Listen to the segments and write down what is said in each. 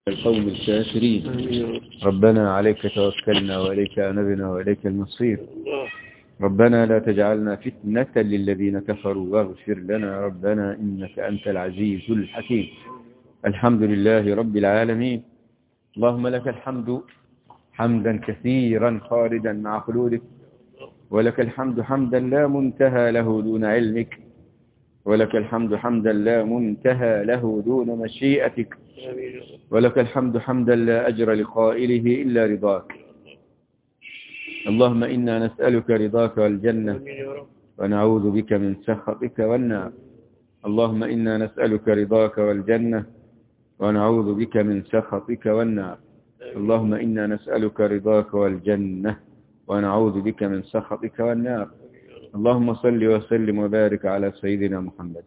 القوم الكافرين ربنا عليك توكلنا وإليك أنبنا وإليك المصير ربنا لا تجعلنا فتنة للذين كفروا واغفر لنا ربنا إنك أنت العزيز الحكيم الحمد لله رب العالمين اللهم لك الحمد حمدا كثيرا خالدا مع خلودك ولك الحمد حمدا لا منتهى له دون علمك ولك الحمد حمدا لا منتهى له دون مشيئتك ولك الحمد حمدا لا أجر لقائله إلا رضاك اللهم إنا نسألك رضاك والجنة ونعوذ بك من سخطك والنار اللهم إنا نسألك رضاك والجنة ونعوذ بك من سخطك والنار اللهم إنا نسألك رضاك والجنة ونعوذ بك من سخطك والنار اللهم صل وسلم وبارك على سيدنا محمد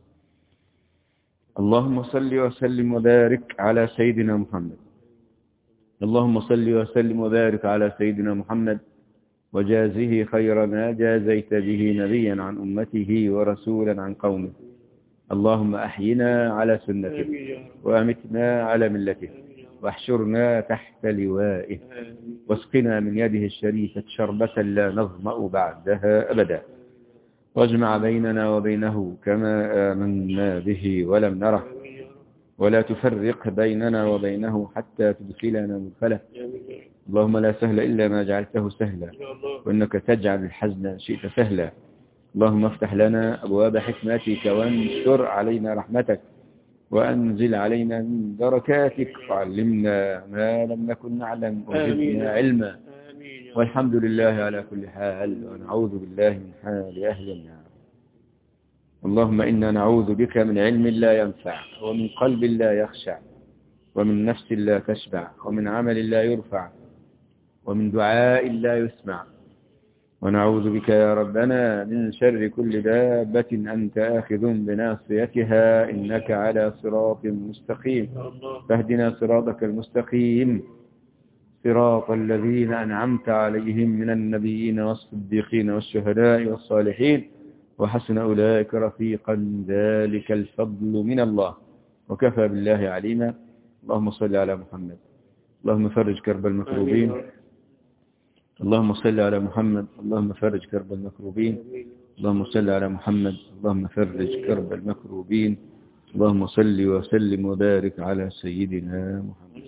اللهم صل وسلم وبارك على سيدنا محمد اللهم صل وسلم وبارك على سيدنا محمد وجازه خير ما جازيت به نبيا عن أمته ورسولا عن قومه اللهم أحينا على سنته وأمتنا على ملته واحشرنا تحت لوائه واسقنا من يده الشريفة شربة لا نظمأ بعدها أبدا واجمع بيننا وبينه كما آمنا به ولم نره ولا تفرق بيننا وبينه حتى تدخلنا مدخله اللهم لا سهل إلا ما جعلته سهلا وإنك تجعل الحزن شئت سهلا اللهم افتح لنا أبواب حكمتك وانشر علينا رحمتك وأنزل علينا من بركاتك وعلمنا ما لم نكن نعلم وزدنا علما والحمد لله على كل حال ونعوذ بالله من حال أهل النار اللهم إنا نعوذ بك من علم لا ينفع ومن قلب لا يخشع ومن نفس لا تشبع ومن عمل لا يرفع ومن دعاء لا يسمع ونعوذ بك يا ربنا من شر كل دابة أنت آخذ بناصيتها إنك على صراط مستقيم فاهدنا صراطك المستقيم صراط الذين أنعمت عليهم من النبيين والصديقين والشهداء والصالحين وحسن أولئك رفيقا ذلك الفضل من الله وكفى بالله عليما اللهم صل على محمد اللهم فرج كرب المكروبين اللهم صل على محمد اللهم فرج كرب المكروبين اللهم صل على محمد اللهم فرج كرب المكروبين اللهم صل وسلم وبارك على سيدنا محمد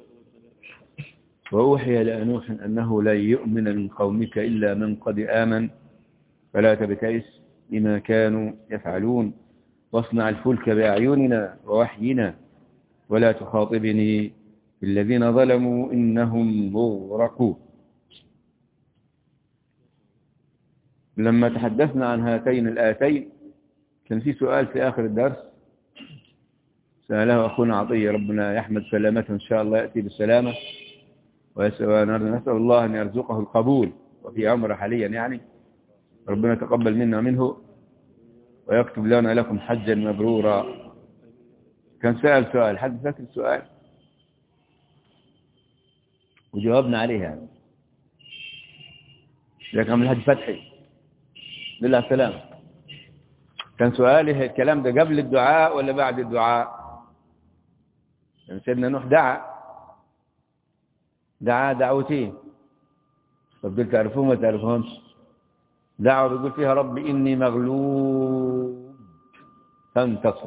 وأوحي لأنوح أنه لا يؤمن من قومك إلا من قد آمن فلا تبتئس بما كانوا يفعلون واصنع الفلك بأعيننا ووحينا ولا تخاطبني الذين ظلموا إنهم مغرقون لما تحدثنا عن هاتين الآتين كان في سؤال في آخر الدرس سأله أخونا عطية ربنا يحمد سلامته إن شاء الله يأتي بالسلامة ونسأل الله أن يرزقه القبول وفي عمره حاليا يعني ربنا تقبل منا منه ويكتب لنا لكم حجا مبرورا كان سأل سؤال حد فاكر السؤال وجاوبنا عليه يعني لكن من الحج فتحي بالله سلام كان سؤاله الكلام ده قبل الدعاء ولا بعد الدعاء يعني سيدنا نوح دعا دعا دعوتين طب دول تعرفوهم ما تعرفهمش دعوة بيقول فيها رب إني مغلوب فانتصر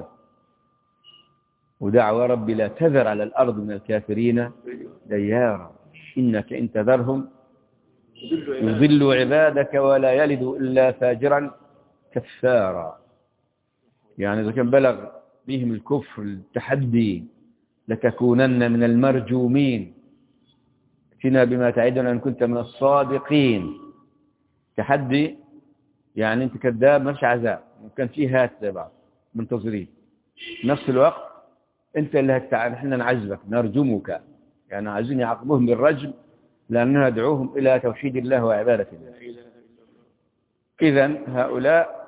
ودعوة رب لا تذر على الأرض من الكافرين ديارا إنك إن تذرهم يضل عبادك ولا يلد إلا فاجرا كفارا يعني إذا كان بلغ بهم الكفر التحدي لتكونن من المرجومين اتنا بما تعدنا ان كنت من الصادقين تحدي يعني انت كذاب مش عذاب كان فيه هات زي بعض منتظرين نفس الوقت انت اللي هتع... احنا نعذبك نرجمك يعني عايزين يعاقبوهم بالرجم لاننا ندعوهم الى توحيد الله وعباده الله اذا هؤلاء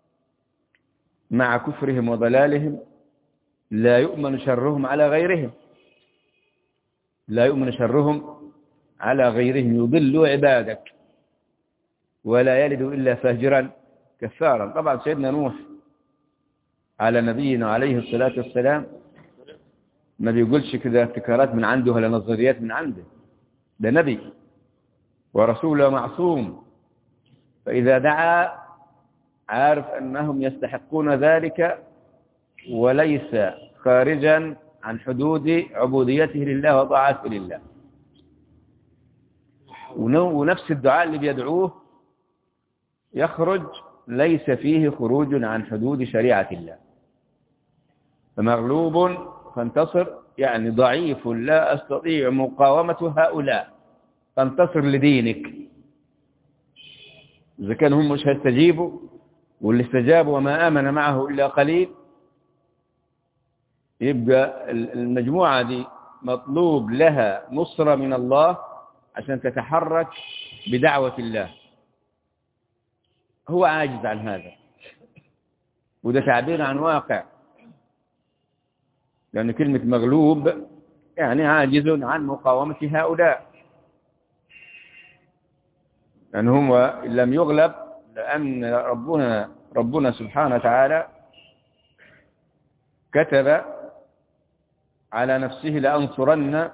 مع كفرهم وضلالهم لا يؤمن شرهم على غيرهم لا يؤمن شرهم على غيرهم يضل عبادك ولا يلد إلا فاجرا كفارا طبعا سيدنا نوح على نبينا عليه الصلاة والسلام ما بيقولش كده ابتكارات من عنده ولا نظريات من عنده ده نبي ورسول معصوم فإذا دعا عارف أنهم يستحقون ذلك وليس خارجا عن حدود عبوديته لله وطاعته لله ونفس الدعاء اللي بيدعوه يخرج ليس فيه خروج عن حدود شريعة الله فمغلوب فانتصر يعني ضعيف لا أستطيع مقاومة هؤلاء فانتصر لدينك إذا كان هم مش هيستجيبوا واللي استجابوا وما آمن معه إلا قليل يبقى المجموعة دي مطلوب لها نصرة من الله عشان تتحرك بدعوة الله هو عاجز عن هذا وده تعبير عن واقع لأن كلمة مغلوب يعني عاجز عن مقاومة هؤلاء لأن هو لم يغلب لأن ربنا ربنا سبحانه وتعالى كتب على نفسه لأنصرن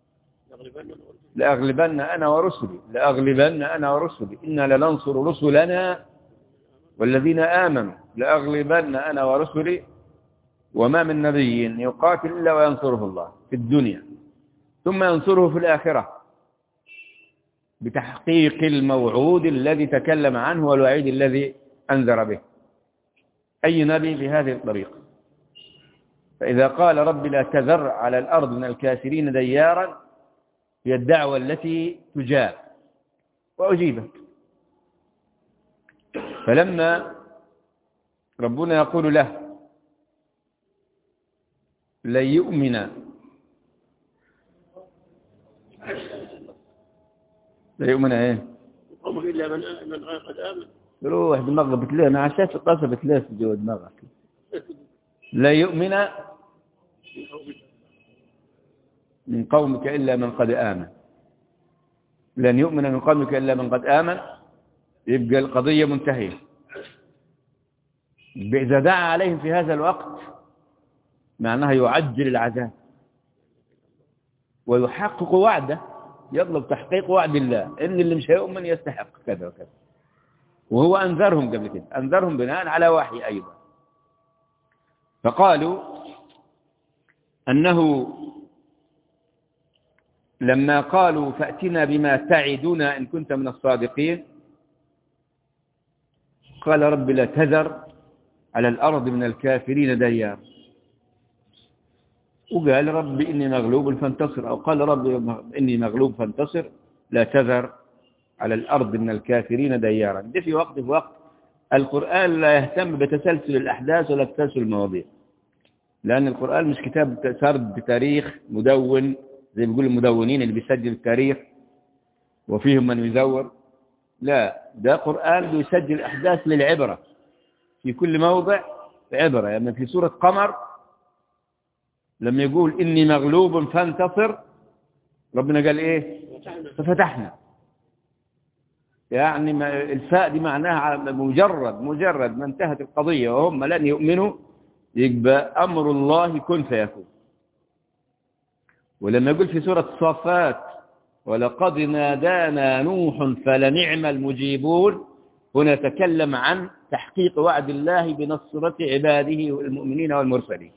لأغلبن أنا ورسلي لأغلبن أنا ورسلي إنا لننصر رسلنا والذين آمنوا لأغلبن أنا ورسلي وما من نبي يقاتل إلا وينصره الله في الدنيا ثم ينصره في الآخرة بتحقيق الموعود الذي تكلم عنه والوعيد الذي أنذر به أي نبي بهذه الطريقة فإذا قال رب لا تذر على الأرض من الكافرين ديارا هي الدعوة التي تجاب وأجيبت فلما ربنا يقول له لن يؤمن لا يؤمن ايه قومك إلا من من قد آمن روح دماغك بتلاقي انا عشان القصه بتلاقي جوا دماغك لا يؤمن من قومك إلا من قد آمن لن يؤمن من قومك إلا من قد آمن يبقى القضية منتهية إذا دعا عليهم في هذا الوقت معناها يعجل العذاب ويحقق وعده يطلب تحقيق وعد الله إن اللي مش هيؤمن يستحق كذا وكذا وهو أنذرهم قبل كده أنذرهم بناء على وحي أيضا فقالوا أنه لما قالوا فأتنا بما تعدنا إن كنت من الصادقين قال رب لا تذر على الأرض من الكافرين ديار وقال رب إني مغلوب فانتصر أو قال رب إني مغلوب فانتصر لا تذر على الأرض من الكافرين ديارا ده في وقت في وقت القرآن لا يهتم بتسلسل الأحداث ولا تسلسل المواضيع لأن القرآن مش كتاب سرد بتاريخ مدون زي بيقول المدونين اللي بيسجل التاريخ وفيهم من يزور لا ده قرآن بيسجل أحداث للعبرة في كل موضع عبرة يعني في سورة قمر لما يقول إني مغلوب فانتصر ربنا قال إيه ففتحنا يعني الفاء دي معناها مجرد مجرد ما انتهت القضية وهم لن يؤمنوا يبقى أمر الله كن فيكون ولما يقول في سورة الصافات ولقد نادانا نوح فلنعم المجيبون هنا تكلم عن تحقيق وعد الله بنصرة عباده والمؤمنين والمرسلين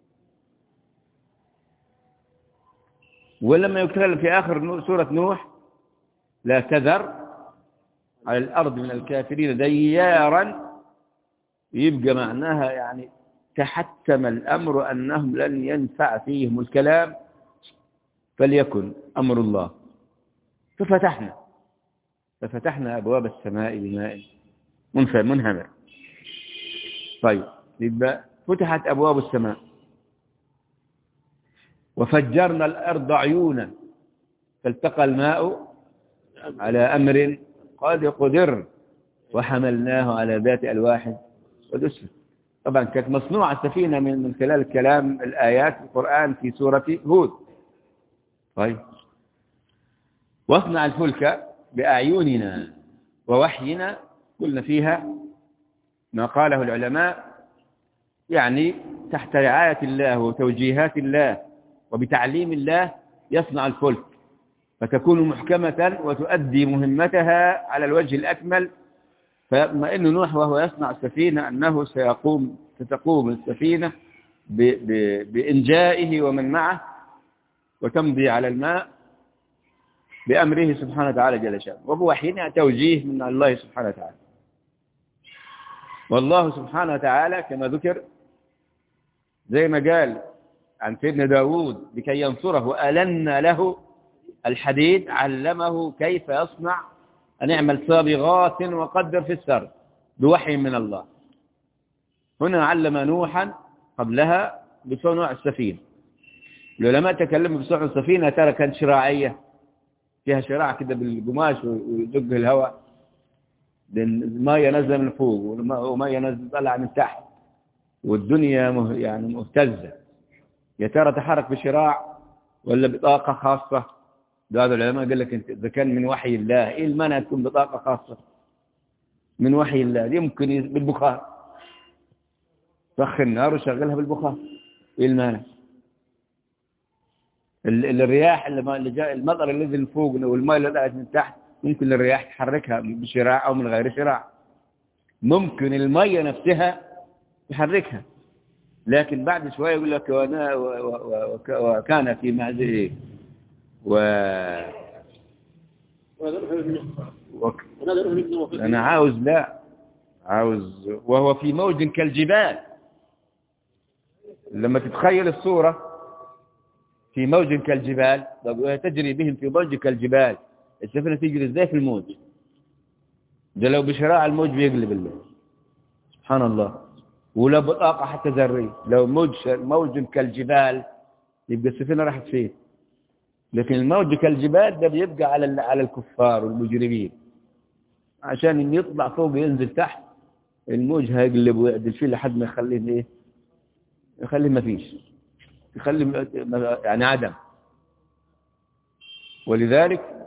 ولما يتكلم في آخر سورة نوح لا تذر على الأرض من الكافرين ديارا يبقى معناها يعني تحتم الأمر أنهم لن ينفع فيهم الكلام فليكن أمر الله ففتحنا ففتحنا أبواب السماء بماء منهمر طيب يبقى فتحت أبواب السماء وفجرنا الأرض عيونا فالتقى الماء على أمر قد قدر وحملناه على ذات ألواح ودسر طبعا كانت مصنوعة السفينة من من خلال كلام الآيات القرآن في سورة هود طيب واصنع الفلك بأعيننا ووحينا قلنا فيها ما قاله العلماء يعني تحت رعاية الله وتوجيهات الله وبتعليم الله يصنع الفلك فتكون محكمة وتؤدي مهمتها على الوجه الأكمل فيطمئن نوح وهو يصنع السفينة أنه سيقوم ستقوم السفينة ب ب بإنجائه ومن معه وتمضي على الماء بأمره سبحانه وتعالى جل شأنه وبوحينا توجيه من الله سبحانه وتعالى والله سبحانه وتعالى كما ذكر زي ما قال عن سيدنا داود لكي ينصره ألنا له الحديد علمه كيف يصنع أن يعمل صابغات وقدر في السر بوحي من الله هنا علم نوحا قبلها بصنع السفينة العلماء تكلموا بصنع السفينة ترى كانت شراعية فيها شراع كده بالقماش ويدق الهواء المية نازلة من فوق ومية نازلة طالعة من تحت والدنيا مه يعني مهتزة يا ترى تحرك بشراع ولا بطاقة خاصة هذا العلماء قال لك انت اذا كان من وحي الله ايه المانع تكون بطاقة خاصة من وحي الله يمكن بالبخار سخ النار وشغلها بالبخار ايه المانع الرياح اللي جاء المطر اللي نزل فوق والماء اللي طلعت من تحت ممكن الرياح تحركها بشراع او من غير شراع ممكن المية نفسها تحركها لكن بعد شوية يقول لك وكان في معزله و وك... أنا عاوز لا عاوز وهو في موج كالجبال لما تتخيل الصورة في موج كالجبال تجري بهم في موج كالجبال السفينة تجري ازاي في الموج ده لو بشراع الموج بيقلب الله سبحان الله ولا بطاقة حتى ذرية لو موج موج كالجبال يبقى السفينة راحت فين لكن الموج كالجبال ده بيبقى على على الكفار والمجرمين عشان يطلع فوق ينزل تحت الموج هيقلب ويعدل فيه لحد ما يخليه ايه يخليه ما فيش يخلي يعني عدم ولذلك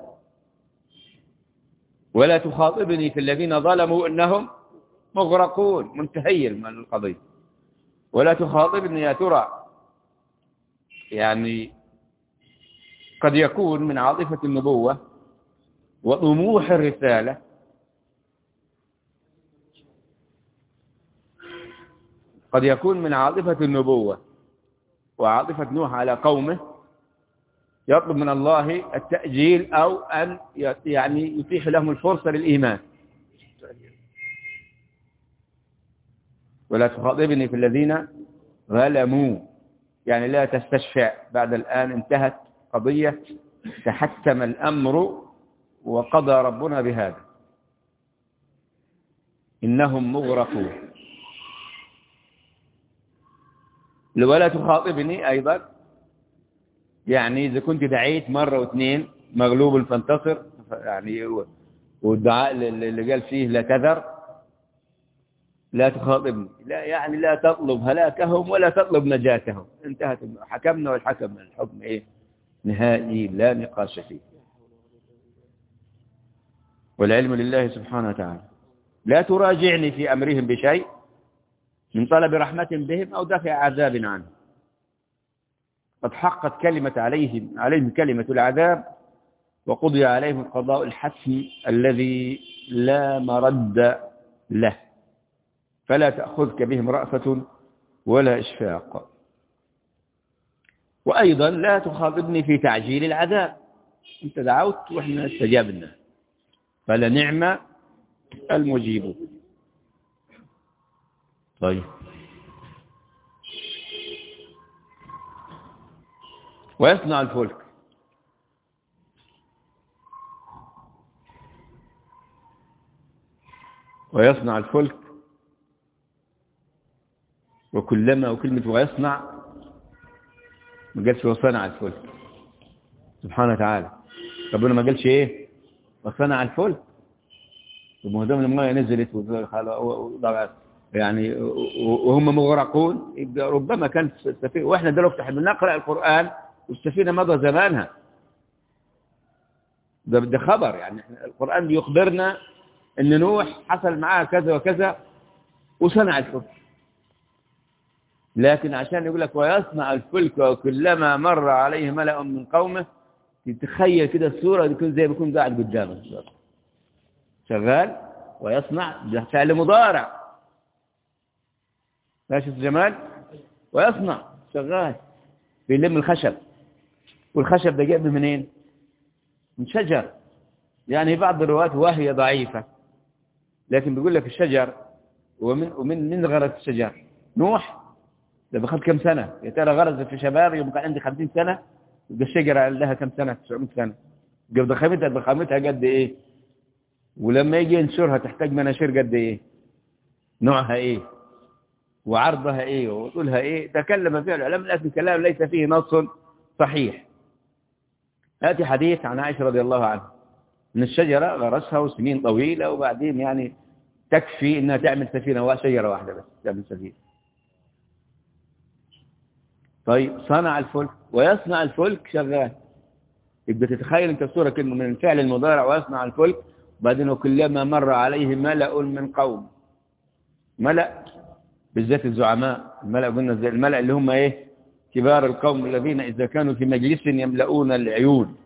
ولا تخاطبني في الذين ظلموا انهم مغرقون منتهي من القضيه ولا تخاطبني يا ترى يعني قد يكون من عاطفة النبوة وطموح الرسالة قد يكون من عاطفة النبوة وعاطفة نوح على قومه يطلب من الله التأجيل أو أن يعني يتيح لهم الفرصة للإيمان ولا تخاطبني في الذين ظلموا يعني لا تستشفع بعد الآن انتهت قضية تحتم الأمر وقضى ربنا بهذا إنهم مغرقون ولا تخاطبني أيضا يعني إذا كنت دعيت مرة واثنين مغلوب فانتصر يعني والدعاء اللي قال فيه لا تذر لا تخاطبني لا يعني لا تطلب هلاكهم ولا تطلب نجاتهم انتهت حكمنا والحكم الحكم ايه نهائي لا نقاش فيه والعلم لله سبحانه وتعالى لا تراجعني في أمرهم بشيء من طلب رحمة بهم أو دفع عذاب عنهم قد حقت كلمة عليهم عليهم كلمة العذاب وقضي عليهم القضاء الحتم الذي لا مرد له فلا تأخذك بهم رأفة ولا إشفاق وأيضا لا تخاطبني في تعجيل العذاب أنت دعوت وإحنا استجابنا فلنعم المجيب طيب ويصنع الفلك ويصنع الفلك وكلما وكلمة ويصنع ما قالش وصنع الفلك سبحانه وتعالى ربنا ما قالش ايه وصنع الفلك وما دام الماء نزلت يعني وهم مغرقون يبقى ربما كانت السفينه واحنا دلوقتي احنا بنقرا القران والسفينه مضى زمانها ده ده خبر يعني القران بيخبرنا ان نوح حصل معاه كذا وكذا وصنع الفلك لكن عشان يقول لك ويصنع الفلك وكلما مر عليه ملأ من قومه تتخيل كده الصورة يكون زي بيكون قاعد قدامك شغال ويصنع ده فعل مضارع ماشي الجمال ويصنع شغال بيلم الخشب والخشب ده جاء منين من شجر يعني بعض الروايات وهي ضعيفة لكن بيقول لك الشجر ومن ومن من غرس الشجر نوح ده بخد كم سنة يا ترى غرز في شباب يوم كان عندي 50 سنة يبقى الشجرة لها كم سنة 900 سنة يبقى ضخامتها ضخامتها قد ايه ولما يجي ينشرها تحتاج مناشير قد ايه نوعها ايه وعرضها ايه وطولها ايه تكلم فيها العلماء لكن كلام ليس فيه نص صحيح هاتي حديث عن عائشة رضي الله عنها ان الشجرة غرسها وسنين طويلة وبعدين يعني تكفي انها تعمل سفينة شجرة واحدة بس تعمل سفينة طيب صنع الفلك ويصنع الفلك شغال يبقى تتخيل انت الصورة كلمة من الفعل المضارع ويصنع الفلك بعدين وكلما مر عليه ملأ من قوم ملأ بالذات الزعماء الملأ قلنا زي الملأ اللي هم ايه كبار القوم الذين إذا كانوا في مجلس يملؤون العيون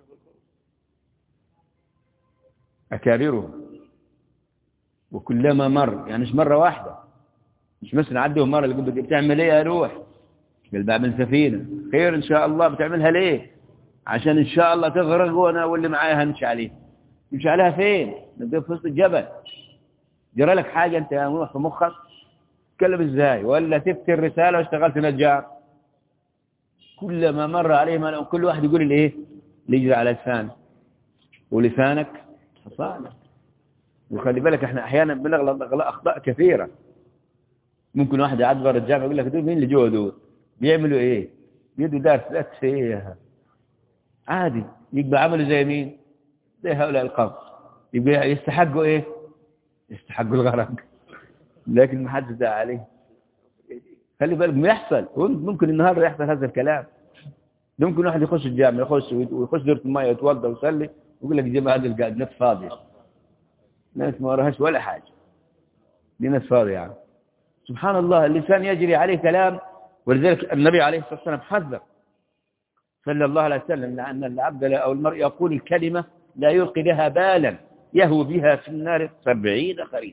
أكابرهم وكلما مر يعني مش مرة واحدة مش مثلا عدوا مرة اللي قلت بتعمل ايه يا روح قال بعمل سفينة خير ان شاء الله بتعملها ليه عشان ان شاء الله تغرق وانا واللي معايا هنمشي عليه تمشي عليها فين نبقى في وسط الجبل جرى لك حاجة انت يا نوح في مخك تتكلم ازاي ولا تفتي الرسالة واشتغلت نجار كلما مر عليه ملأ كل واحد يقول الايه اللي يجري على لسانه ولسانك حصانك وخلي بالك احنا احيانا بنغلط اخطاء كثيرة ممكن واحد يعدبر الجامعة يقول لك دول مين اللي جوا دول بيعملوا ايه بيدوا درس لا ايه عادي يبقى عملوا زي مين زي هؤلاء القوم يبقى يستحقوا ايه يستحقوا الغرق لكن ما حدش دعا عليه خلي بالك ما يحصل ممكن النهارده يحصل هذا الكلام ممكن واحد يخش الجامع يخش ويخش دورة المية يتوضا ويصلي ويقول لك جماعة هذه القاعد ناس فاضية ناس ما وراهاش ولا حاجة دي ناس فاضية يعني سبحان الله اللسان يجري عليه كلام ولذلك النبي عليه الصلاة والسلام حذر صلى الله عليه وسلم لأن العبد أو المرء يقول الكلمة لا يلقي لها بالا يهوي بها في النار سبعين خريف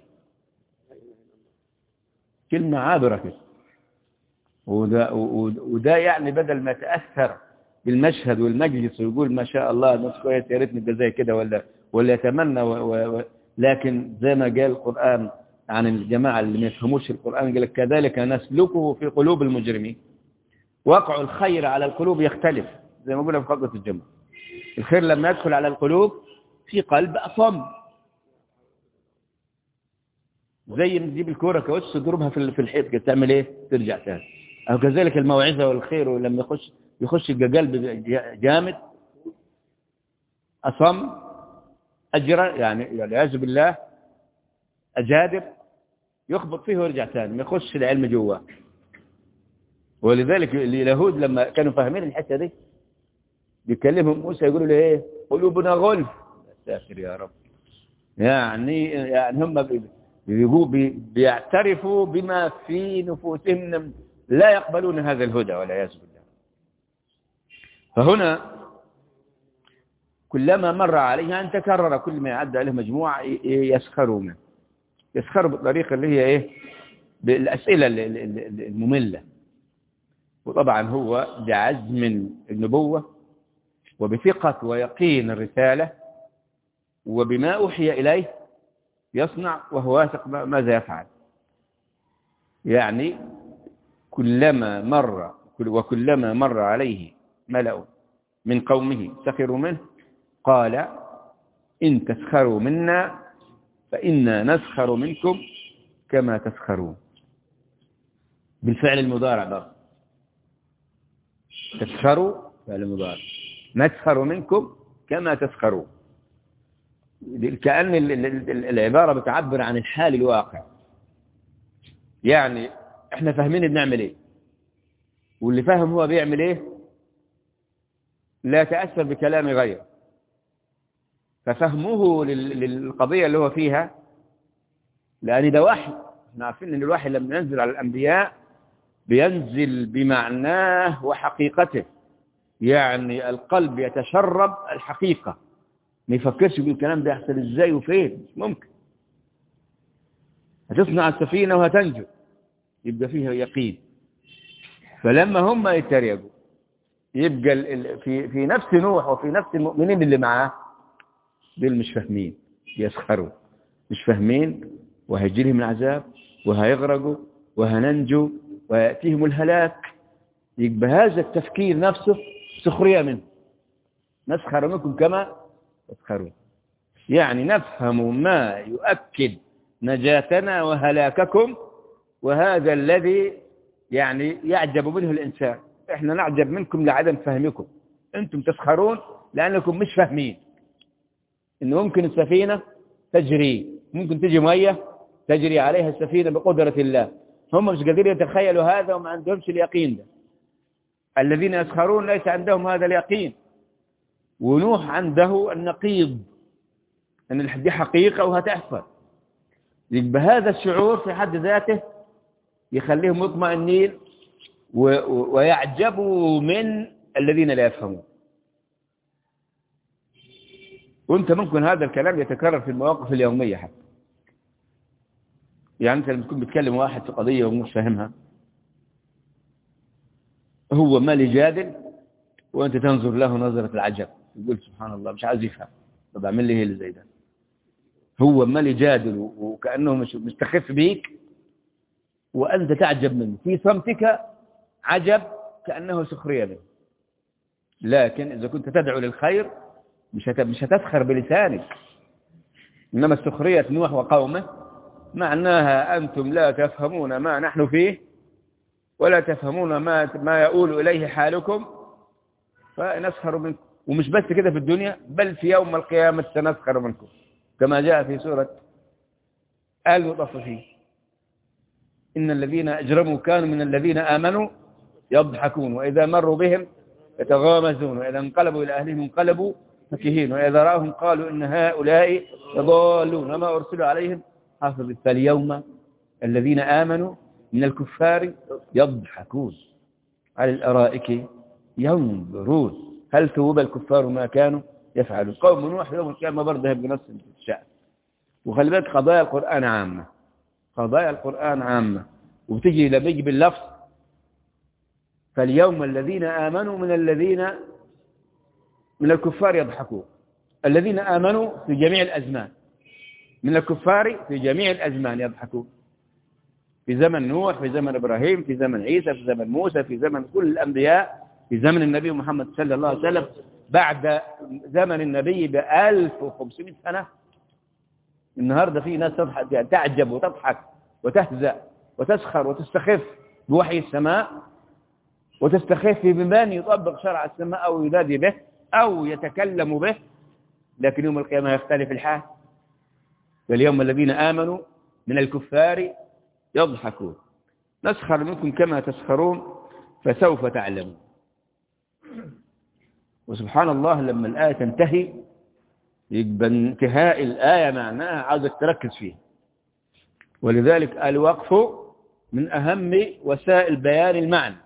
كلمة عابرة كده وده, وده يعني بدل ما تأثر بالمشهد والمجلس ويقول ما شاء الله ناس كويس يا ريت نبقى زي كده ولا ولا يتمنى و و لكن زي ما قال القرآن عن الجماعة اللي ما يفهموش القرآن قال لك كذلك نسلكه في قلوب المجرمين وقع الخير على القلوب يختلف زي ما قلنا في خطبة الجمعة الخير لما يدخل على القلوب في قلب أصم زي ما تجيب الكوره كوتش تضربها في في الحيط كده تعمل ايه ترجع تاني او كذلك الموعظه والخير ولما يخش يخش قلب جامد اصم اجرى يعني والعياذ بالله اجادر يخبط فيه ويرجع ثاني ما يخش العلم جواه ولذلك اليهود لما كانوا فاهمين الحته دي بيكلمهم موسى يقولوا له ايه قلوبنا غلف ساتر يا رب يعني يعني هم بيعترفوا بما في نفوسهم لا يقبلون هذا الهدى والعياذ بالله فهنا كلما مر عليها أن تكرر كل ما يعدى عليه مجموعة يسخروا منه يسخروا بالطريقة اللي هي إيه بالأسئلة المملة وطبعا هو بعزم النبوة وبثقة ويقين الرسالة وبما أوحي إليه يصنع وهو واثق ماذا يفعل يعني كلما مر وكلما مر عليه ملأ من قومه سخروا منه قال إن تسخروا منا فإنا نسخر منكم كما تسخرون بالفعل المضارع بقى تسخروا فعل المضارع نسخر منكم كما تسخرون كأن العبارة بتعبر عن الحال الواقع يعني احنا فاهمين بنعمل ايه واللي فاهم هو بيعمل ايه لا يتأثر بكلام غيره ففهمه للقضية اللي هو فيها لأن ده وحي احنا عارفين ان الوحي لما ينزل على الأنبياء بينزل بمعناه وحقيقته يعني القلب يتشرب الحقيقة ما يفكرش بالكلام ده يحصل ازاي وفين مش ممكن هتصنع السفينة وهتنجو يبقى فيها يقين فلما هم يتريقوا يبقى ال- ال- في في نفس نوح وفي نفس المؤمنين اللي معاه دول مش فاهمين يسخروا مش فاهمين وهيجيلهم العذاب وهيغرقوا وهننجو ويأتيهم الهلاك يبقى هذا التفكير نفسه سخرية منه نسخر منكم كما تسخرون يعني نفهم ما يؤكد نجاتنا وهلاككم وهذا الذي يعني يعجب منه الإنسان احنا نعجب منكم لعدم فهمكم انتم تسخرون لأنكم مش فاهمين إن ممكن السفينة تجري ممكن تجي مية تجري عليها السفينة بقدرة الله هم مش قادرين يتخيلوا هذا وما عندهمش اليقين ده الذين يسخرون ليس عندهم هذا اليقين ونوح عنده النقيض أن دي حقيقة وهتحصل يبقى هذا الشعور في حد ذاته يخليهم مطمئنين و- و- ويعجبوا من الذين لا يفهمون وانت ممكن هذا الكلام يتكرر في المواقف اليومية حتى يعني انت لما تكون بتكلم واحد في قضية ومش فاهمها هو ما يجادل وانت تنظر له نظرة العجب يقول سبحان الله مش عايز يفهم طب اعمل لي هي اللي زي ده هو ما يجادل وكأنه مش مستخف بيك وأنت تعجب منه في صمتك عجب كأنه سخرية منه لكن إذا كنت تدعو للخير مش هت- مش هتسخر بلسانك إنما السخرية نوح وقومه معناها أنتم لا تفهمون ما نحن فيه ولا تفهمون ما ما يؤول إليه حالكم فنسخر منكم ومش بس كده في الدنيا بل في يوم القيامة سنسخر منكم كما جاء في سورة المطففين إن الذين أجرموا كانوا من الذين آمنوا يضحكون وإذا مروا بهم يتغامزون وإذا انقلبوا إلى أهلهم انقلبوا فكهين وإذا رأهم قالوا إن هؤلاء يضالون وما أرسلوا عليهم حافظ فاليوم الذين آمنوا من الكفار يضحكون على الأرائك ينظرون هل ثوب الكفار ما كانوا يفعلون قوم نوح يوم القيامة برضه بنفس الشأن وخلي بالك قضايا القرآن عامة قضايا القرآن عامة وتجي لما يجي باللفظ فاليوم الذين آمنوا من الذين من الكفار يضحكون الذين آمنوا في جميع الأزمان من الكفار في جميع الأزمان يضحكون في زمن نوح في زمن إبراهيم في زمن عيسى في زمن موسى في زمن كل الأنبياء في زمن النبي محمد صلى الله عليه وسلم بعد زمن النبي ب 1500 سنة النهاردة في ناس تضحك تعجب وتضحك وتهزأ وتسخر وتستخف بوحي السماء وتستخف بمن يطبق شرع السماء أو ينادي به أو يتكلم به لكن يوم القيامة يختلف الحال واليوم الذين آمنوا من الكفار يضحكون نسخر منكم كما تسخرون فسوف تعلمون وسبحان الله لما الآية تنتهي يبقى انتهاء الآية معناها عاوزك تركز فيها ولذلك الوقف من أهم وسائل بيان المعنى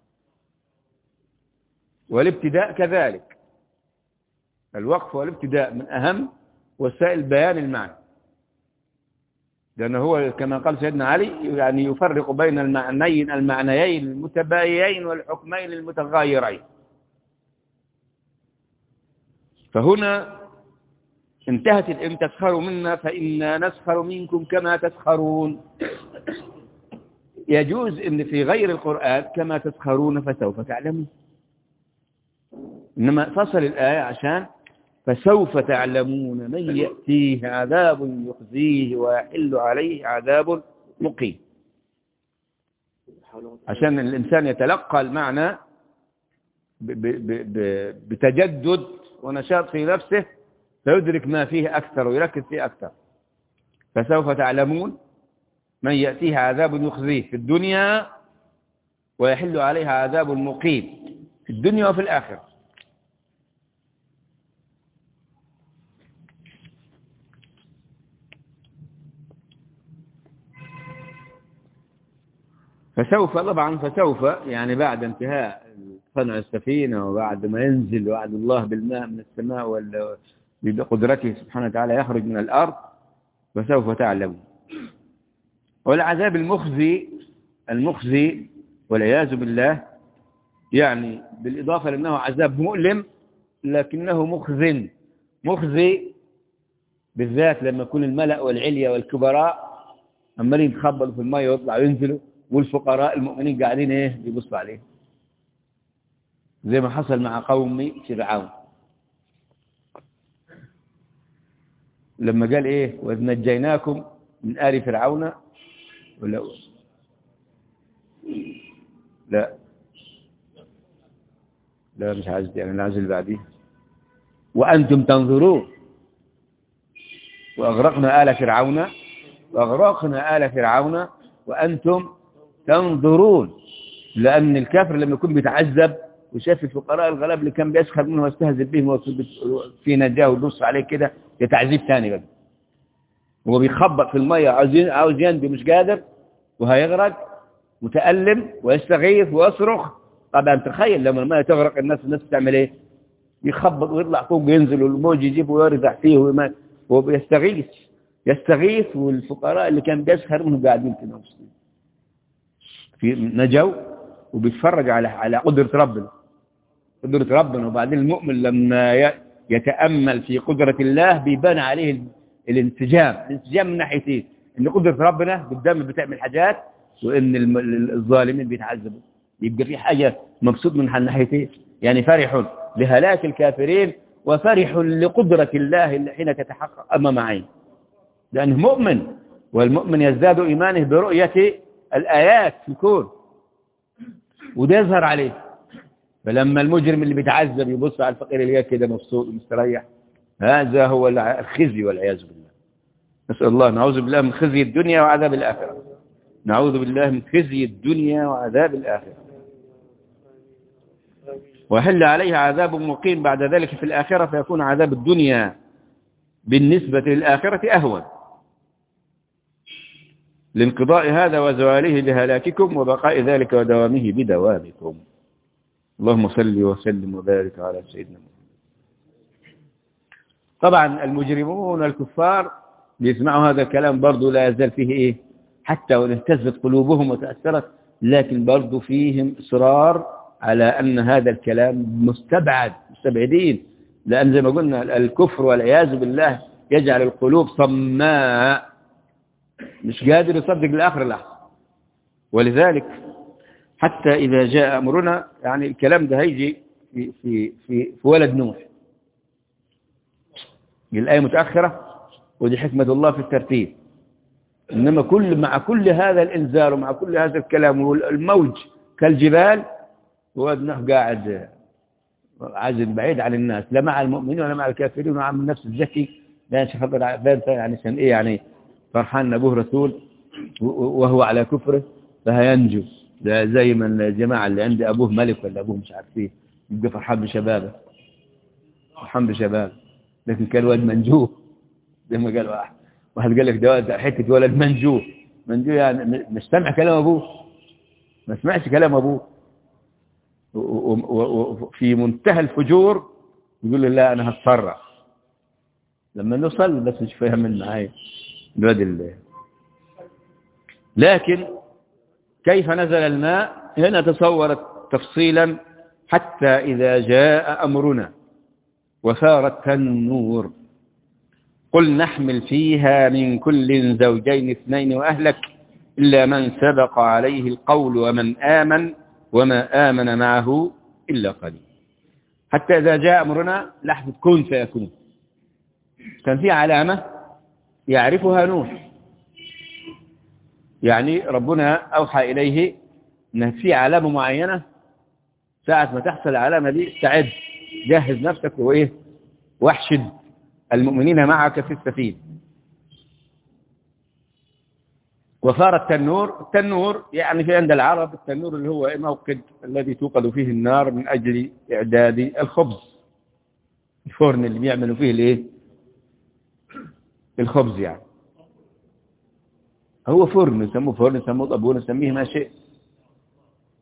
والابتداء كذلك الوقف والابتداء من أهم وسائل بيان المعنى لأنه هو كما قال سيدنا علي يعني يفرق بين المعنيين المعنيين المتباينين والحكمين المتغايرين فهنا انتهت إن تسخروا منا فإنا نسخر منكم كما تسخرون يجوز ان في غير القرآن كما تسخرون فسوف تعلمون إنما فصل الآية عشان فسوف تعلمون من يأتيه عذاب يخزيه ويحل عليه عذاب مقيم عشان الإنسان يتلقى المعنى ب- ب- ب- بتجدد ونشاط في نفسه فيدرك ما فيه أكثر ويركز فيه أكثر فسوف تعلمون من يأتيه عذاب يخزيه في الدنيا ويحل عليها عذاب مقيم في الدنيا وفي الآخرة فسوف طبعا فسوف يعني بعد انتهاء صنع السفينة وبعد ما ينزل وعد الله بالماء من السماء وال- بقدرته سبحانه وتعالى يخرج من الأرض فسوف تعلم والعذاب المخزي المخزي والعياذ بالله يعني بالإضافة لأنه عذاب مؤلم لكنه مخزن مخزي بالذات لما يكون الملأ والعليا والكبراء عمالين يتخبطوا في المية ويطلعوا وينزلوا والفقراء المؤمنين قاعدين ايه بيبصوا عليه زي ما حصل مع قوم فرعون لما قال ايه واذ نجيناكم من آل فرعون ولا لا لا مش عايز دي انا اللي عايز اللي بعديه وانتم تنظرون واغرقنا آل فرعون واغرقنا آل فرعون وانتم تنظرون لان الكافر لما يكون بيتعذب وشاف الفقراء الغلاب اللي كان بيسخر منه ويستهزئ بهم وفي نجاه ويبص عليه كده ده تعذيب ثاني بقى هو بيخبط في الميه عاوز عاوز ينجو مش قادر وهيغرق متألم ويستغيث ويصرخ طبعا تخيل لما الميه تغرق الناس الناس بتعمل ايه يخبط ويطلع فوق وينزل والموج يجيبه ويرزع فيه وما ويستغيث يستغيث والفقراء اللي كان بيسخر منهم قاعدين كده مبسوطين. في نجوا وبيتفرج على على قدرة ربنا قدرة ربنا وبعدين المؤمن لما ي- يتأمل في قدرة الله بيبان عليه ال- الانسجام الانسجام من ناحيتين ان قدرة ربنا قدام بتعمل حاجات وان الم- ال- الظالمين بيتعذبوا يبقى في حاجة مبسوط من الناحيتين يعني فرح لهلاك الكافرين وفرح لقدرة الله اللي حين تتحقق أمام عين لأنه مؤمن والمؤمن يزداد إيمانه برؤية الآيات في الكون وده يظهر عليه فلما المجرم اللي بيتعذب يبص على الفقير اللي كده مبسوط ومستريح هذا هو الع- الخزي والعياذ بالله نسأل الله نعوذ بالله من خزي الدنيا وعذاب الآخرة نعوذ بالله من خزي الدنيا وعذاب الآخرة وحل عليها عذاب مقيم بعد ذلك في الآخرة فيكون عذاب الدنيا بالنسبة للآخرة أهون لانقضاء هذا وزواله لهلاككم وبقاء ذلك ودوامه بدوامكم اللهم صل وسلم وبارك على سيدنا محمد طبعا المجرمون الكفار بيسمعوا هذا الكلام برضو لا يزال فيه ايه حتى وان اهتزت قلوبهم وتأثرت لكن برضو فيهم إصرار على أن هذا الكلام مستبعد مستبعدين لأن زي ما قلنا الكفر والعياذ بالله يجعل القلوب صماء مش قادر يصدق لآخر لحظة ولذلك حتى إذا جاء أمرنا يعني الكلام ده هيجي في, في, في, في ولد نوح الآية متأخرة ودي حكمة الله في الترتيب إنما كل مع كل هذا الإنذار ومع كل هذا الكلام والموج كالجبال ولد نوح قاعد عازل بعيد عن الناس لا مع المؤمنين ولا مع الكافرين ولا مع النفس الذكي لا خبر عباد يعني عشان ايه يعني فرحان ان ابوه رسول وهو على كفره فهينجو ده زي ما الجماعة اللي عند ابوه ملك ولا ابوه مش عارف ايه يبقى فرحان بشبابه فرحان بشبابه لكن كان ولد منجوه زي ما قال واحد واحد قال لك ده حته ولد منجوه منجوه يعني مش سامع كلام ابوه ما سمعش كلام ابوه وفي منتهى الفجور يقول له لا انا هتصرف لما نوصل بس مش فاهم معايا الواد الله لكن كيف نزل الماء هنا تصورت تفصيلا حتى إذا جاء أمرنا وثارت النور قل نحمل فيها من كل زوجين اثنين وأهلك إلا من سبق عليه القول ومن آمن وما آمن معه إلا قليل حتى إذا جاء أمرنا لحظة كن فيكون كان في علامة يعرفها نوح يعني ربنا أوحى إليه أن في علامة معينة ساعة ما تحصل العلامة دي استعد جهز نفسك وإيه واحشد المؤمنين معك في السفينة وصار التنور التنور يعني في عند العرب التنور اللي هو موقد الذي توقد فيه النار من أجل إعداد الخبز الفرن اللي بيعملوا فيه الايه الخبز يعني هو فرن يسموه فرن يسموه طابون يسميه ما شئ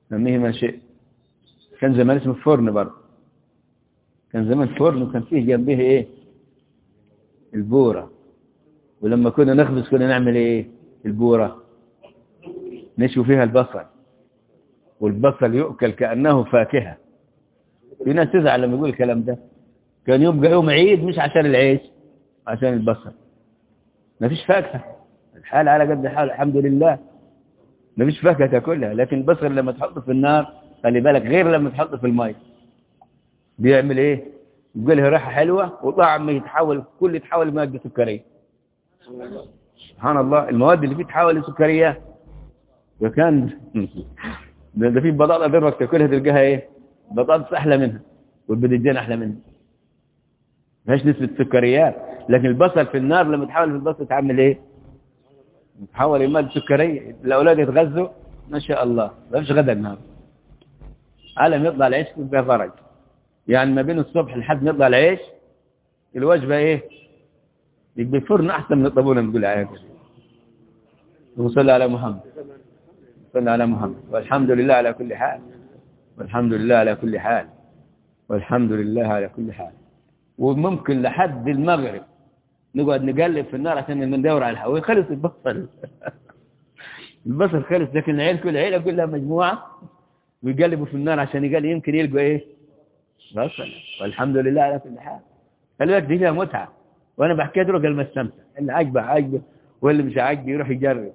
سميه ما شئت كان زمان اسمه فرن برضه كان زمان فرن وكان فيه جنبه ايه البورة ولما كنا نخبز كنا نعمل ايه البورة نشوي فيها البصل والبصل يؤكل كأنه فاكهة في ناس تزعل لما يقول الكلام ده كان يبقى يوم عيد مش عشان العيش عشان البصل ما فيش فاكهة الحال على قد الحال الحمد لله ما فيش فاكهة تاكلها لكن البصل لما تحطه في النار خلي بالك غير لما تحطه في الماء بيعمل ايه يبقى له ريحه حلوه وطعم يتحول كل يتحول لماده سكريه سبحان الله المواد اللي فيه تتحول لسكريات وكان ده, ده في بطاطا ضربك تاكلها تلقاها ايه بطاطس احلى منها والبدنجان احلى منها ما فيهاش نسبه سكريات لكن البصل في النار لما تحول في البصل تعمل ايه يتحول لماده سكريه الاولاد يتغذوا ما شاء الله ما فيش غدا النهارده على ما يطلع العيش يبقى فرج يعني ما بين الصبح لحد ما يطلع العيش الوجبة ايه يبقى فرن احسن من الطابونة نقول عليها وصلى على محمد صلى على محمد والحمد لله على كل حال والحمد لله على كل حال والحمد لله على كل حال وممكن لحد المغرب نقعد نقلب في النار عشان ندور على الهواء خلص البصل البصل خلص لكن العيل كل عيلة كلها مجموعة ويقلبوا في النار عشان يقل يمكن يلقوا ايه بصل والحمد لله على كل حال خلي بالك دي فيها متعه وانا بحكي له قال ما استمتع اللي عاجبه عاجبه واللي مش عاجبه يروح يجرب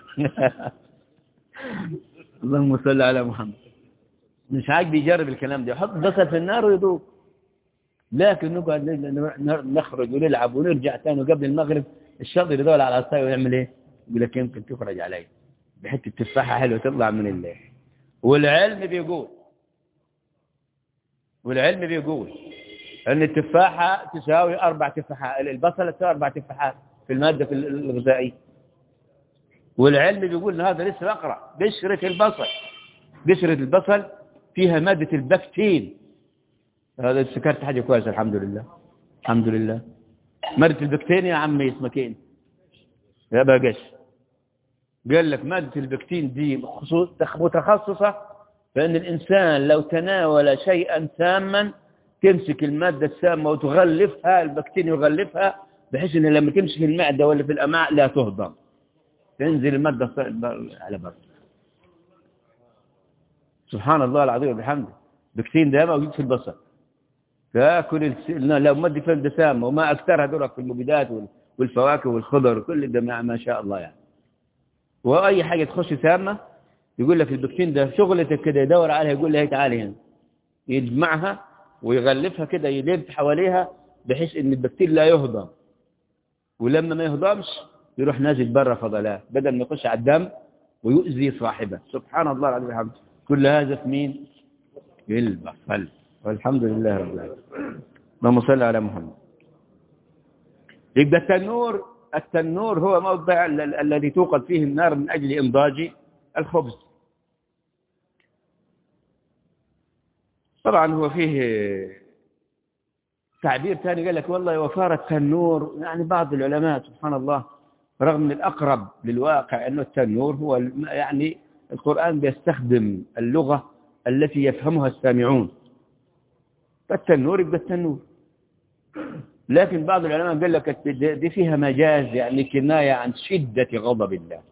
اللهم صل على محمد مش عاجبه يجرب الكلام ده يحط بصل في النار ويذوق لكن نقعد نخرج ونلعب ونرجع ثاني قبل المغرب الشاطر يدور على العصايه ويعمل ايه يقول لك يمكن تخرج علي بحته تفاحه حلوه تطلع من الليل والعلم بيقول والعلم بيقول ان التفاحة تساوي اربع تفاحات البصلة تساوي اربع تفاحات في المادة في الغذائية والعلم بيقول ان هذا لسه اقرا قشرة البصل قشرة البصل فيها مادة البكتين هذا ذكرت حاجة كويسة الحمد لله الحمد لله مادة البكتين يا عمي اسمك ايه يا بقش قال لك مادة البكتين دي متخصصة فإن الإنسان لو تناول شيئا ساما تمسك المادة السامة وتغلفها البكتين يغلفها بحيث أن لما تمشي في المعدة ولا في الأمعاء لا تهضم تنزل المادة على بر سبحان الله العظيم وبحمده بكتين ده موجود في البصر تاكل لو مادة فيها دسامة وما أكثرها دورك في المبيدات والفواكه والخضر كل ده ما شاء الله يعني واي حاجه تخش سامه يقول لك البكتين ده شغلتك كده يدور عليها يقول لها تعالي هنا يجمعها ويغلفها كده يلف حواليها بحيث ان البكتين لا يهضم ولما ما يهضمش يروح نازل بره فضلات بدل ما يخش على الدم ويؤذي صاحبه سبحان الله العظيم الحمد كل هذا في مين في البصل والحمد لله رب العالمين اللهم صل على محمد يبقى التنور التنور هو موضع الذي توقد فيه النار من أجل إنضاج الخبز طبعا هو فيه تعبير ثاني قال لك والله وفار التنور يعني بعض العلماء سبحان الله رغم من الأقرب للواقع أنه التنور هو يعني القرآن بيستخدم اللغة التي يفهمها السامعون فالتنور يبقى التنور لكن بعض العلماء قال لك دي فيها مجاز يعني كناية عن شدة غضب الله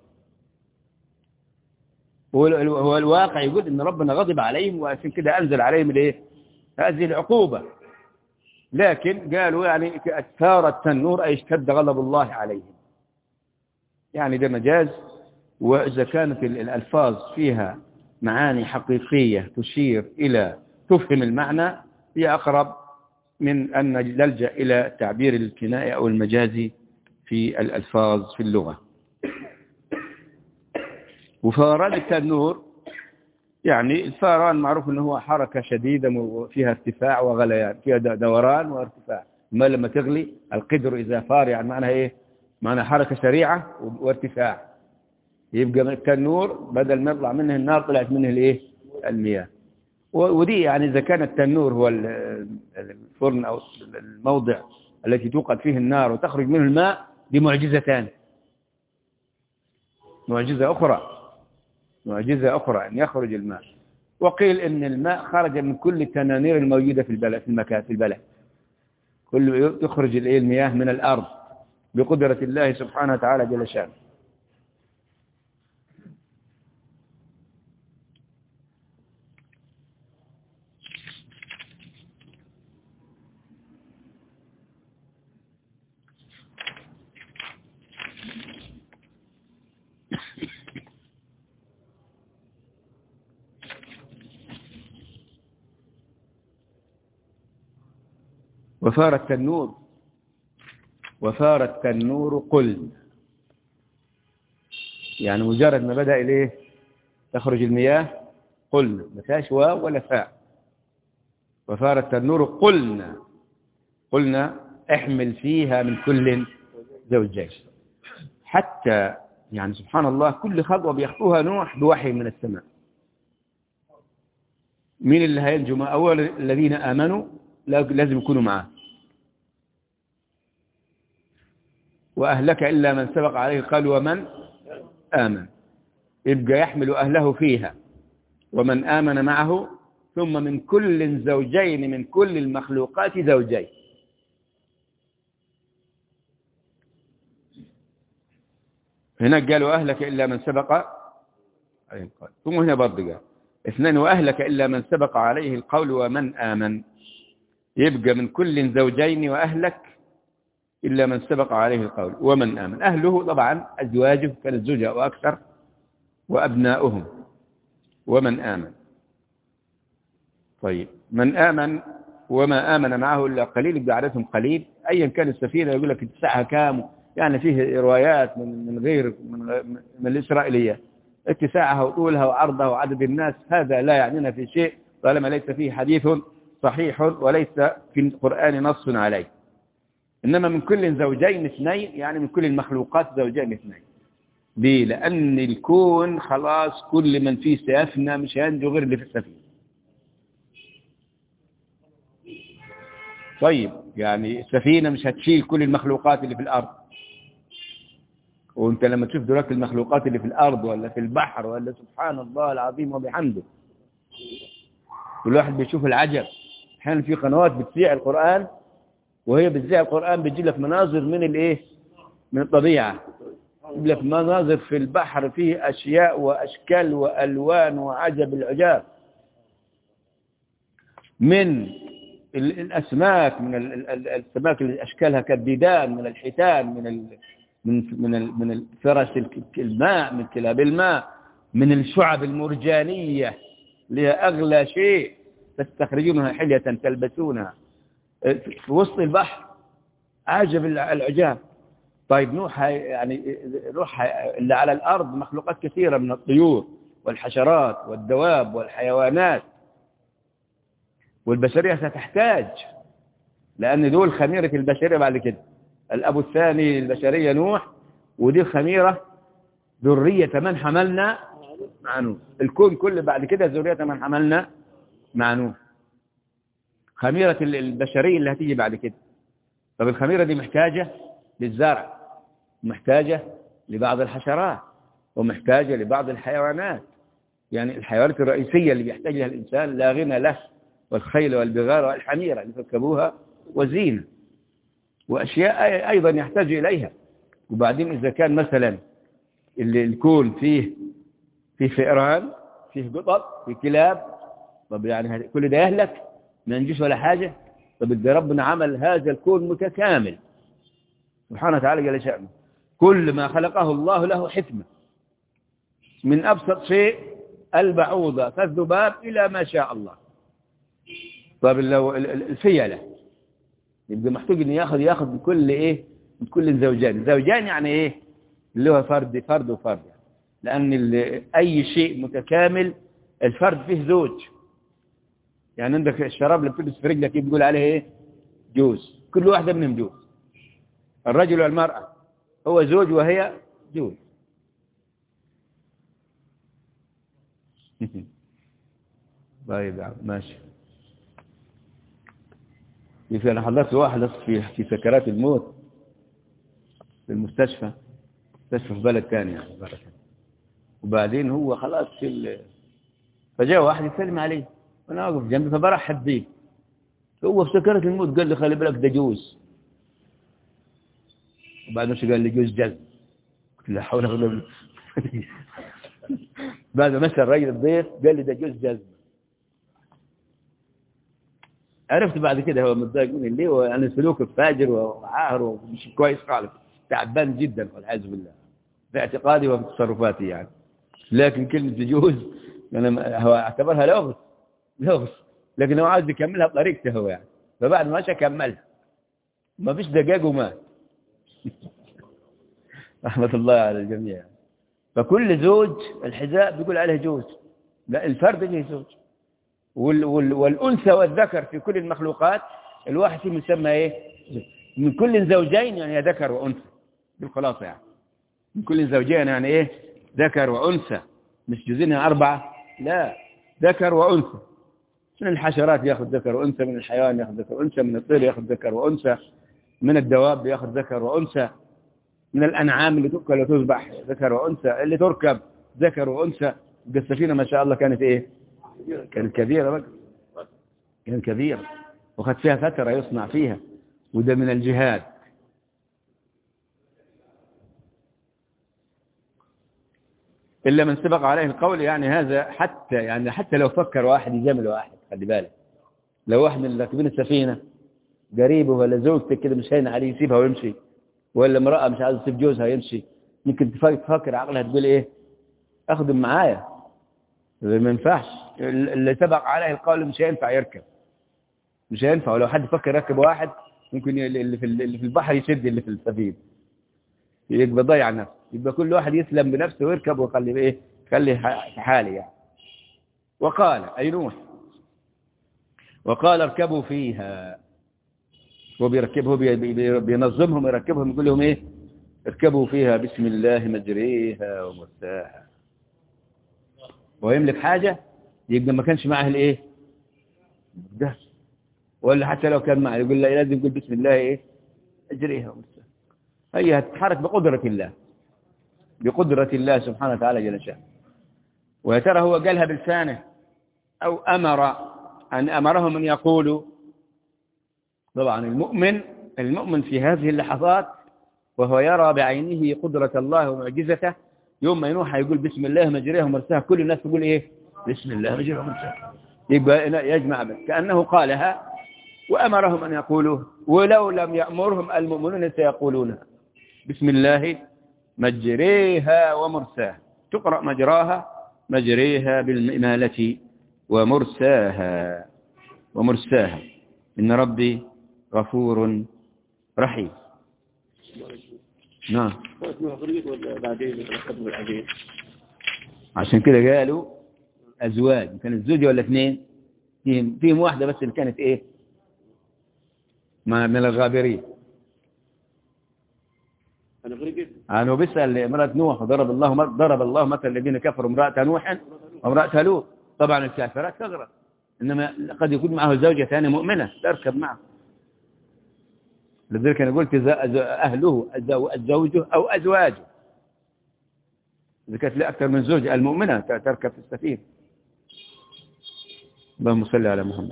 هو الواقع يقول ان ربنا غضب عليهم وعشان كده انزل عليهم الايه هذه العقوبة لكن قالوا يعني اثار التنور اي اشتد غضب الله عليهم يعني ده مجاز واذا كانت الالفاظ فيها معاني حقيقية تشير الى تفهم المعنى هي اقرب من أن نلجأ إلى تعبير الكناية أو المجازي في الألفاظ في اللغة وفاران التنور يعني الفاران معروف أنه هو حركة شديدة وفيها ارتفاع وغليان فيها دوران وارتفاع ما لما تغلي القدر إذا فار يعني معناها إيه معناها حركة سريعة وارتفاع يبقى التنور بدل ما يطلع منه النار طلعت منه الايه المياه ودي يعني إذا كان التنور هو الفرن أو الموضع التي توقد فيه النار وتخرج منه الماء دي معجزة ثانية معجزة أخرى معجزة أخرى أن يخرج الماء وقيل ان الماء خرج من كل التنانير الموجودة في البلد في المكان في البلد كل يخرج الايه المياه من الارض بقدرة الله سبحانه وتعالى جل شانه وفار التنور وفار التنور قل يعني مجرد ما بدأ إليه تخرج المياه قلنا ما فيهاش واو ولا فاء وفار التنور قلنا قلنا احمل فيها من كل زوجين حتى يعني سبحان الله كل خطوة بيخطوها نوح بوحي من السماء مين اللي هينجو ما أول الذين آمنوا لازم يكونوا معاه وأهلك إلا من سبق عليه قال ومن آمن يبقى يحمل أهله فيها ومن آمن معه ثم من كل زوجين من كل المخلوقات زوجين هناك قالوا أهلك إلا من سبق عليه القول ثم هنا برضه قال اثنان وأهلك إلا من سبق عليه القول ومن آمن يبقى من كل زوجين وأهلك إلا من سبق عليه القول ومن آمن أهله طبعا أزواجه كان الزوجة وأكثر وأبناؤهم ومن آمن طيب من آمن وما آمن معه إلا قليل يبقى عددهم قليل أيا كان السفينة يقول لك اتساعها كام يعني فيه روايات من من غير من, من الإسرائيلية اتساعها وطولها وعرضها وعدد الناس هذا لا يعنينا في شيء طالما ليس فيه حديث صحيح وليس في القرآن نص عليه إنما من كل زوجين اثنين يعني من كل المخلوقات زوجين اثنين ليه لأن الكون خلاص كل من فيه سيفنى مش هينجو غير اللي في السفينة طيب يعني السفينة مش هتشيل كل المخلوقات اللي في الأرض وانت لما تشوف دلوقتي المخلوقات اللي في الأرض ولا في البحر ولا سبحان الله العظيم وبحمده كل واحد بيشوف العجب احيانا في قنوات بتذيع القرآن وهي بتذيع القرآن بتجيب لك مناظر من الايه من الطبيعة بتجيب لك مناظر في البحر فيه أشياء وأشكال وألوان وعجب العجاب من الأسماك من السماك اللي أشكالها كالديدان من الحيتان من ال من من من الفرس الماء من كلاب الماء من الشعب المرجانية اللي هي أغلى شيء تستخرجونها حلية تلبسونها في وسط البحر عجب العجاب طيب نوح يعني نوح اللي على الأرض مخلوقات كثيرة من الطيور والحشرات والدواب والحيوانات والبشرية ستحتاج لأن دول خميرة البشرية بعد كده الأب الثاني للبشرية نوح ودي خميرة ذرية من حملنا مع نوح الكون كله بعد كده ذرية من حملنا مع نوح خميرة البشرية اللي هتيجي بعد كده طب الخميرة دي محتاجة للزرع محتاجة لبعض الحشرات ومحتاجة لبعض الحيوانات يعني الحيوانات الرئيسية اللي بيحتاج لها الإنسان لا غنى له والخيل والبغار والحميرة اللي تركبوها وزينة وأشياء أيضا يحتاج إليها وبعدين إذا كان مثلا اللي الكون فيه فيه فئران فيه قطط فيه كلاب طب يعني كل ده يهلك ما ينجيش ولا حاجة طب إذا ربنا عمل هذا الكون متكامل سبحانه وتعالى جل شأنه كل ما خلقه الله له حكمة من أبسط شيء البعوضة فالذباب إلى ما شاء الله طب لو الفيلة يبقى محتاج ان ياخذ ياخذ من كل ايه من كل زوجان زوجان يعني ايه اللي هو فرد فرد وفرد لان اي شيء متكامل الفرد فيه زوج يعني عندك الشراب اللي بتلبس في رجلك بيقول عليه ايه جوز كل واحده منهم جوز الرجل والمراه هو زوج وهي جوز طيب ماشي في أنا حضرت واحد في في سكرات الموت في المستشفى مستشفى في بلد ثاني يعني بلد وبعدين هو خلاص في فجاء واحد يسلم عليه وانا واقف جنبي فبرحب بيه هو افتكرت الموت قال لي خلي بالك ده جوز وبعد ما قال لي جوز جزم قلت لا حول ولا قوه بعد ما مشى الراجل الضيف قال لي ده جوز جزم عرفت بعد كده هو متضايق مني ليه وانا سلوكه فاجر وعاهر ومش كويس خالص تعبان جدا والعياذ بالله في اعتقادي وفي تصرفاتي يعني لكن كلمة يجوز أنا هو اعتبرها لغز لغز لكن هو عاوز يكملها بطريقته هو يعني فبعد ما مشى كملها ما فيش دقاق ومات رحمة الله على الجميع يعني. فكل زوج الحذاء بيقول عليه جوز لا الفرد له زوج وال وال والأنثى والذكر في كل المخلوقات الواحد فيهم يسمى ايه من كل زوجين يعني ذكر وأنثى بالخلاصة يعني من كل زوجين يعني ايه ذكر وأنثى مش جزينها أربعة لا ذكر وأنثى من الحشرات ياخذ ذكر وأنثى من الحيوان ياخذ ذكر وأنثى من الطير ياخذ ذكر وأنثى من الدواب ياخذ ذكر وأنثى من الأنعام اللي تؤكل وتذبح ذكر وأنثى اللي تركب ذكر وأنثى السفينة ما شاء الله كانت إيه كانت كبيرة بقى كانت كبيرة وخد فيها فترة يصنع فيها وده من الجهاد إلا من سبق عليه القول يعني هذا حتى يعني حتى لو فكر واحد يجامل واحد خلي بالك لو واحد من اللي راكبين السفينة قريبه ولا زوجتك كده مش هين عليه يسيبها ويمشي ولا امرأة مش عايزة تسيب جوزها يمشي ممكن تفكر عقلها تقول ايه اخدم معايا ما ينفعش اللي سبق عليه القول مش هينفع يركب مش هينفع ولو حد فكر يركب واحد ممكن اللي في اللي في البحر يشد اللي في السفينة يبقى ضيع نفسه يبقى كل واحد يسلم بنفسه ويركب ويخلي ايه خلي في حالي يعني وقال اي نوح وقال اركبوا فيها هو بيركبه بينظمهم يركبهم يقول لهم ايه اركبوا فيها بسم الله مجريها ومرساها ويملك حاجة يبقى ما كانش معه الايه ده ولا حتى لو كان معه يقول لا لازم يقول بسم الله ايه اجريها ومرساها هي هتتحرك بقدرة الله بقدرة الله سبحانه وتعالى جل شأنه ويا ترى هو قالها بلسانه أو أمر أن أمرهم أن يقولوا طبعا المؤمن المؤمن في هذه اللحظات وهو يرى بعينه قدرة الله ومعجزته يوم ما ينوح يقول بسم الله مجريه ومرساها كل الناس تقول ايه بسم الله مجريه ومرساها يبقى يجمع بس كأنه قالها وأمرهم أن يقولوا ولو لم يأمرهم المؤمنون سيقولونها بسم الله مجريها ومرساها تقرأ مجراها مجريها بالإمالة ومرساها ومرساها إن ربي غفور رحيم نعم عشان كده قالوا أزواج كانت زوجة ولا اثنين فيهم, فيهم واحدة بس اللي كانت ايه ما من الغابرين أنا بيسأل امرأة نوح ضرب الله ضرب الله مثل الذين كفروا امرأة نوح وامرأة لوط طبعا الكافرات تغرق إنما قد يكون معه زوجة ثانية مؤمنة تركب معه لذلك أنا قلت أهله زوجه أو أزواجه إذا كانت لأكثر من زوجة المؤمنة تركب في السفينة اللهم صل على محمد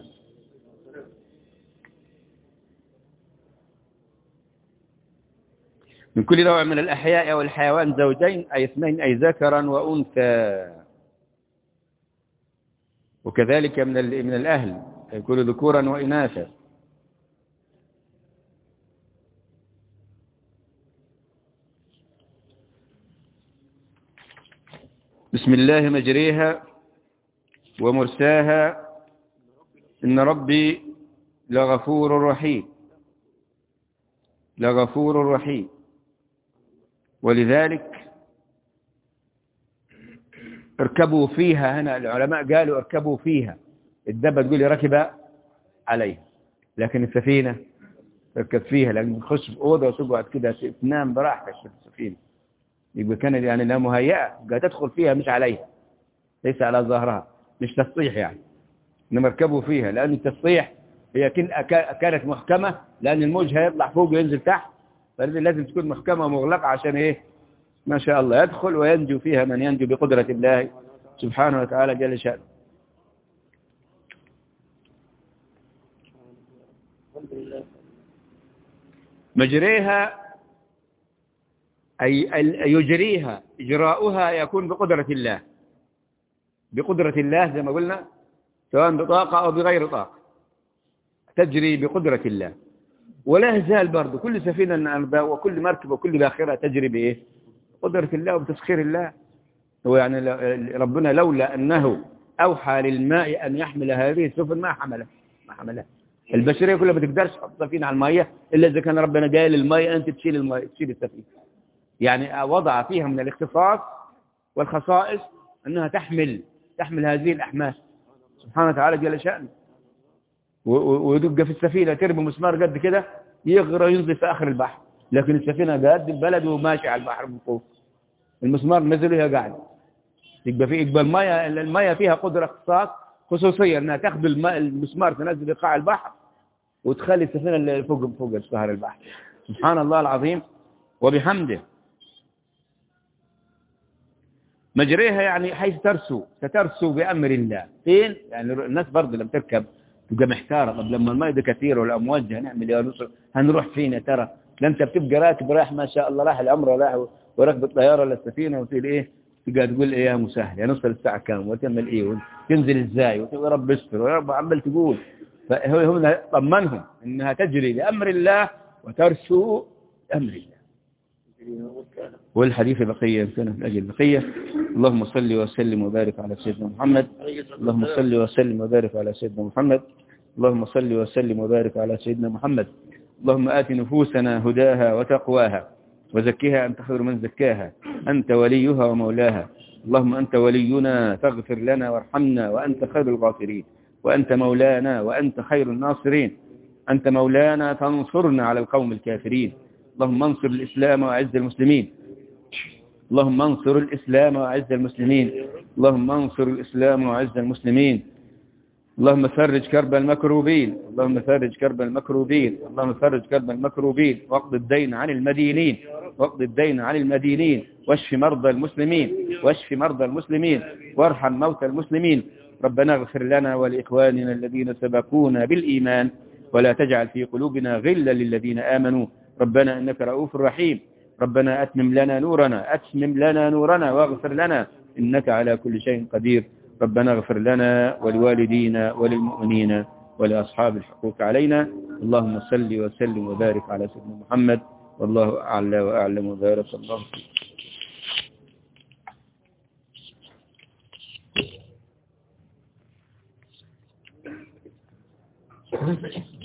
من كل نوع من الأحياء أو الحيوان زوجين أي اثنين أي ذكرا وأنثى وكذلك من من الأهل يكون ذكورا وإناثا بسم الله مجريها ومرساها إن ربي لغفور رحيم لغفور رحيم ولذلك اركبوا فيها هنا العلماء قالوا اركبوا فيها الدبة تقول لي ركب عليها لكن السفينة تركب فيها لأن تخش في أوضة وتقعد كده تنام براحتك في السفينة يبقى كانت يعني انها مهيئة قاعد تدخل فيها مش عليها ليس على ظهرها مش تسطيح يعني انما اركبوا فيها لأن التسطيح هي كانت محكمة لأن الموج هيطلع فوق وينزل تحت فلازم تكون محكمة ومغلقة عشان ايه ما شاء الله يدخل وينجو فيها من ينجو بقدرة الله سبحانه وتعالى جل شأنه مجريها أي ال- يجريها إجراؤها يكون بقدرة الله بقدرة الله زي ما قلنا سواء بطاقة أو بغير طاقة تجري بقدرة الله ولا يزال برضه كل سفينة وكل مركب وكل باخرة تجري بإيه قدرة الله وبتسخير الله هو يعني ل- ربنا لولا أنه أوحى للماء أن يحمل هذه السفن ما حملها ما حملها البشرية كلها ما تقدرش تحط سفينة على المية إلا إذا كان ربنا جاي للمية أنت تشيل المية تشيل السفينة يعني وضع فيها من الاختصاص والخصائص أنها تحمل تحمل هذه الأحمال سبحانه وتعالى جل شأنه و- و- ويدق في السفينة ترمي مسمار قد كده يغرى ينزل في آخر البحر لكن السفينة قد البلد وماشي على البحر من فوق المسمار نزل وهي قاعدة يبقى في يبقى المية المية فيها قدرة اختصاص خصوصية انها تاخذ الماء المسمار تنزل في قاع البحر وتخلي السفينة اللي فوق فوق سهر البحر سبحان الله العظيم وبحمده مجريها يعني حيث ترسو سترسو بأمر الله فين يعني الناس برضه لما تركب تبقى محتارة طب لما الماء ده كثير والأمواج هنعمل يا نصر هنروح فين يا ترى لا انت بتبقى راكب رايح ما شاء الله رايح العمره رايح وراكب الطيارة ولا السفينة وتقول ايه تبقى تقول ايه يا مسهل يا نوصل الساعة كام وتعمل ايه وتنزل ازاي وتقول يا رب استر ويا رب عمال تقول فهو هنا طمنهم انها تجري بأمر الله وترسو بأمر الله والحديث بقية يمكنه من أجل بقية اللهم صل وسلم وبارك على سيدنا محمد اللهم صل وسلم وبارك على سيدنا محمد اللهم صل وسلم وبارك على سيدنا محمد اللهم آت نفوسنا هداها وتقواها وزكها أنت خير من زكاها أنت وليها ومولاها اللهم أنت ولينا فاغفر لنا وارحمنا وأنت خير الغافرين وأنت مولانا وأنت خير الناصرين أنت مولانا فانصرنا على القوم الكافرين اللهم انصر الإسلام وأعز المسلمين اللهم انصر الإسلام وأعز المسلمين اللهم انصر الإسلام وأعز المسلمين اللهم فرج كرب المكروبين اللهم فرج كرب المكروبين اللهم فرج كرب المكروبين واقض الدين عن المدينين واقض الدين عن المدينين واشف مرضى المسلمين واشف مرضى المسلمين وارحم موتى المسلمين ربنا اغفر لنا ولإخواننا الذين سبقونا بالإيمان ولا تجعل في قلوبنا غلا للذين آمنوا ربنا إنك رؤوف رحيم ربنا أتمم لنا نورنا أتمم لنا نورنا واغفر لنا إنك على كل شيء قدير ربنا اغفر لنا ولوالدينا وللمؤمنين ولأصحاب الحقوق علينا اللهم صل وسلم وبارك على سيدنا محمد والله أعلى وأعلم وبارك الله فيك